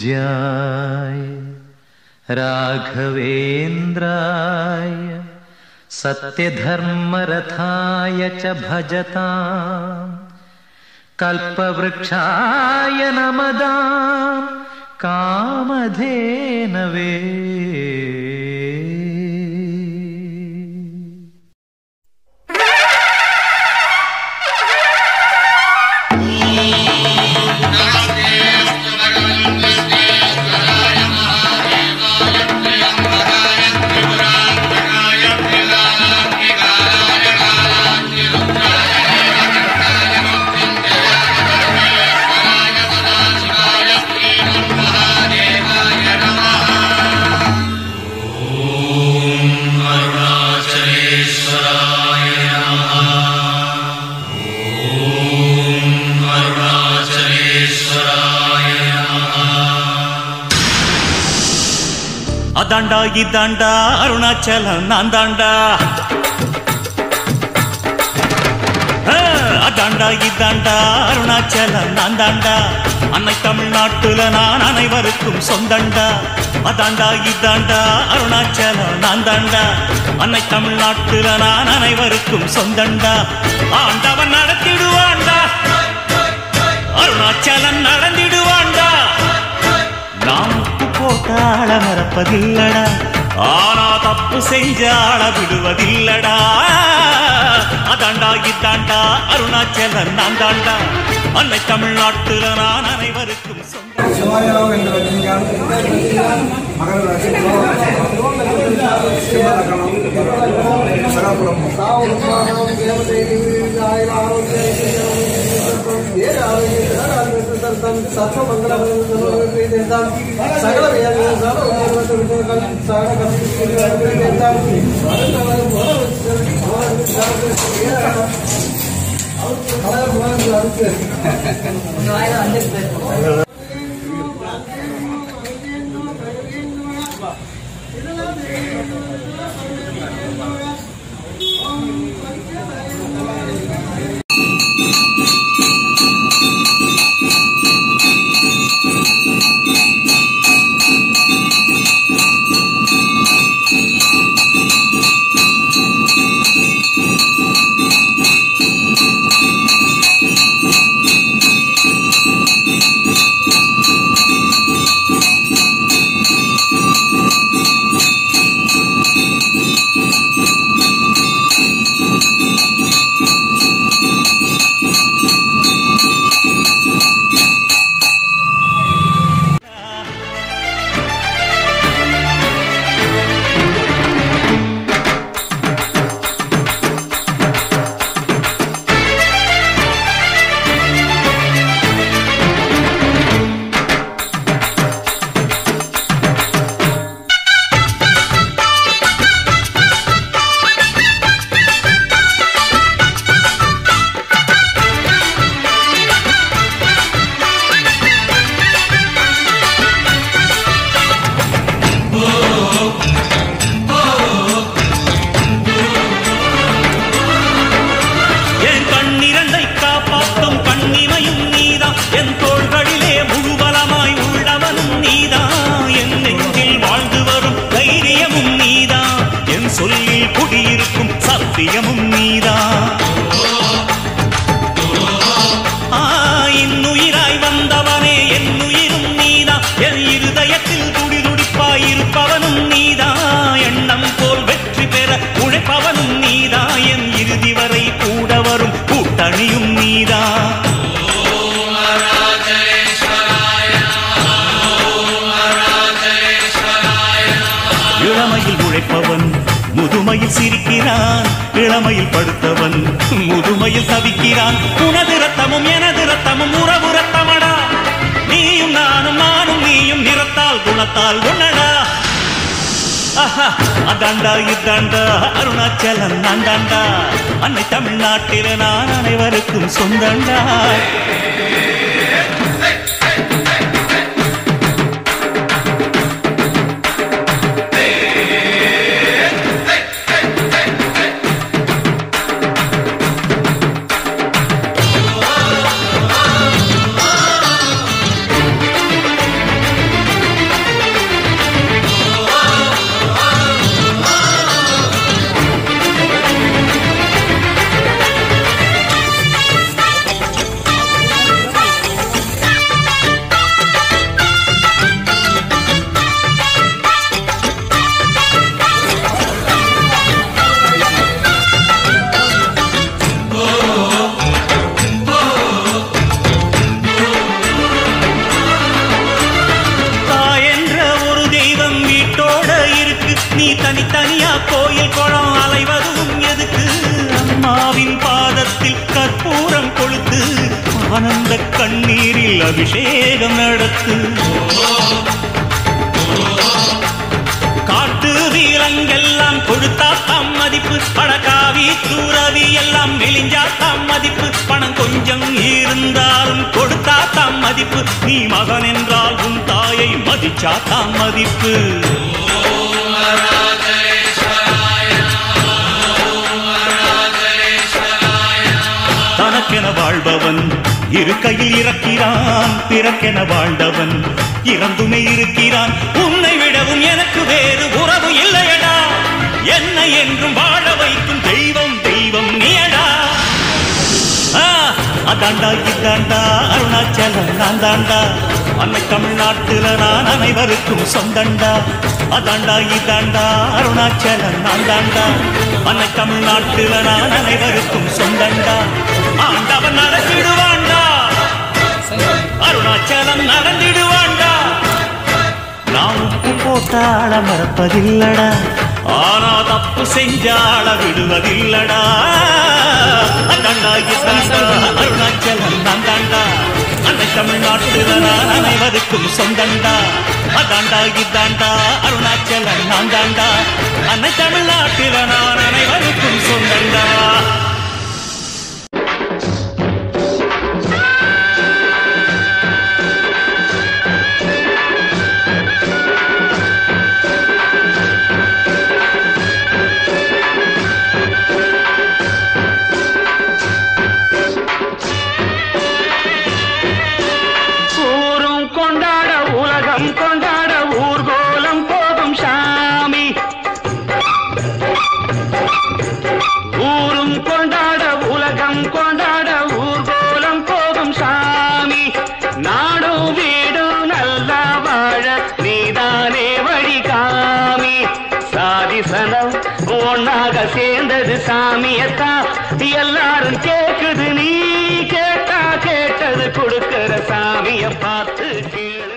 पूज्याय राघवेन्द्राय सत्यधर्मरथाय च भजताम् कल्पवृक्षाय नमदां कामधेनवे அதாண்டா இதாண்டா அருணாச்சலம் நான் தாண்டா ஆ, அதாண்டா இதாண்டா அருணாச்சலம் நான் தாண்டா அன்னை தமிழ்நாட்டுல நான் அனைவருக்கும் சொந்தண்டா அதாண்டா இதாண்டா அருணாச்சலம் நான் தாண்டா அன்னை தமிழ்நாட்டுல நான் அனைவருக்கும் சொந்தண்டா ஆண்டவன் நடத்திடுவாண்டா அருணாச்சலம் நடந்திடுவாண்டா நாம் உப்பு போட்டாள மறப்பதில்லடா ஆனா தப்பு செஞ்சாள விடுவதில்லடா அதாண்டா இதாண்டா அருணாச்சலம் நான் தாண்டா அன்னை தமிழ்நாட்டுல நான் அனைவருக்கும் சொந்தம் சிவாயம் என்ற ரஜினிகாந்த் மகர ராசிக்கோ சிம்மலக்கணம் சகாபுரம் சகல என் கண்ணிரண்டை காப்பாற்றும் கண்ணிமையும் நீதான் என் தோள்களிலே முழுபலமாய் உள்ளவனும் நீதான் என் நெஞ்சில் வாழ்ந்து வரும் தைரியமும் நீதான் என் சொல்லில் குடியிருக்கும் சத்தியமும் நீதான் ஆ, இன்னுயிராய் வந்தவனே என் உயிரும் நீதான் என் இருதயத்தில் துடிதுடிப்பாய் இருப்பவனும் நீதான் எண்ணம் போல் வெற்றி பெற உழைப்பவனும் நீதான் என் இறுதி வரை கூட வரும் கூட்டணியும் நீதான் இளமையில் உழைப்பவன் முதுமையில் சிரிக்கிறான் இளமையில் படுத்தவன் முதுமையில் தவிக்கிறான் உனது ரத்தமும் எனது ரத்தமும் உறவு ரத்தமடா நீயும் நானும் நானும் நீயும் நிறத்தால் குணத்தால் உன்னடா ஆஹா, அதாண்டா இதாண்டா அருணாச்சலம் நான் தாண்டா அன்னை தமிழ்நாட்டில நான் அனைவருக்கும் சொந்தண்டா ஆனந்த கண்ணீரில் அபிஷேகம் நடத்து காட்டு வீரங்கெல்லாம் கொடுத்தா தாம் மதிப்பு பணக்காவி தூரவி எல்லாம் மெலிஞ்சா தாம் மதிப்பு பணம் கொஞ்சம் இருந்தாலும் கொடுத்தா தாம் மதிப்பு நீ மகன் என்றால் உன் தாயை மதிச்சா தாம் மதிப்பு தனக்கென வாழ்பவன் இருக்கையில் இறக்கிறான் பிறக்கென வாழ்ந்தவன் இறந்துமே இருக்கிறான் உன்னை விடவும் எனக்கு வேறு உறவு இல்லையடா என்னை என்றும் வாழ வைக்கும் தெய்வம் தெய்வம் நீயடா ஆ, அதாண்டா இதாண்டா அருணாச்சலம் நான் தாண்டா அன்னை தமிழ்நாட்டுல நான் அனைவருக்கும் சொந்தண்டா அதாண்டா இதாண்டா அருணாச்சலம் நான் தாண்டா அன்னை தமிழ்நாட்டுல நான் அனைவருக்கும் சொந்தண்டா ஆண்டவன் நடத்திடுவாண்டா அருணாச்சலம் நடந்திடுவாண்டா நான் உப்பு போட்டாள மறப்பதில்லடா ஆனா தப்பு செஞ்சாள விடுவதில்லடா அதாண்டா இதாண்டா அருணாச்சலம் நான் தாண்டா அன்னை தமிழ்நாட்டுல நான் அனைவருக்கும் சொந்தண்டா அதாண்டா இதாண்டா அருணாச்சலம் நான் தாண்டா அன்னை தமிழ்நாட்டுல நான் அனைவருக்கும் சொந்தண்டா ஊரும் கொண்டாட உலகம் கொண்டாட ஊர்கோலம் போகும் சாமி ஊரும் கொண்டாட உலகம் கொண்டாட ஊர்கோலம் போகும் சாமி நாடும் வீடும் நல்லா வாழ நீதானே வழி காமி சாதி சனம் ஒன்னாக சேர்ந்தது சாமியத்தா எல்லாரும் கேக்குது நீ கேட்டா கேட்டது கொடுக்கிற சாமிய பார்த்து கீழே